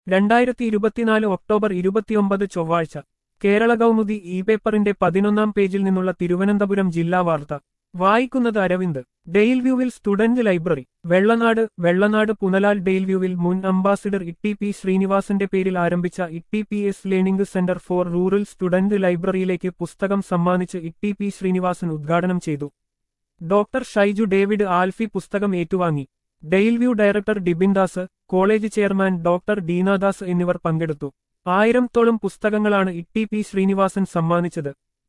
രണ്ടായിരത്തി ഇരുപത്തിനാല് ഒക്ടോബർ ഇരുപത്തിയൊമ്പത് ചൊവ്വാഴ്ച കേരള കൗമുദി ഇ പേപ്പറിന്റെ പതിനൊന്നാം പേജിൽ നിന്നുള്ള തിരുവനന്തപുരം ജില്ലാ വാർത്ത വായിക്കുന്നത് അരവിന്ദ് ഡെയിൽ വ്യൂവിൽ student library Vellanad Vellanad Punalal Dale വ്യൂവിൽ മുൻ അംബാസിഡർ ഇട്ടി പി ശ്രീനിവാസന്റെ പേരിൽ ആരംഭിച്ച Itty P S learning centre for rural student ലൈബ്രറിയിലേക്ക് പുസ്തകം സമ്മാനിച്ച് ഇട്ടി പി ശ്രീനിവാസൻ ഉദ്ഘാടനം ചെയ്തു ഡോക്ടർ ഷൈജു ഡേവിഡ് ആൽഫി പുസ്തകം ഏറ്റുവാങ്ങി Dale View director Dibin Das college chairman doctor Deenadas എന്നിവർ പങ്കെടുത്തു ആയിരത്തോളം പുസ്തകങ്ങളാണ് ഇട്ടി പി ശ്രീനിവാസൻ സമ്മാനിച്ചത്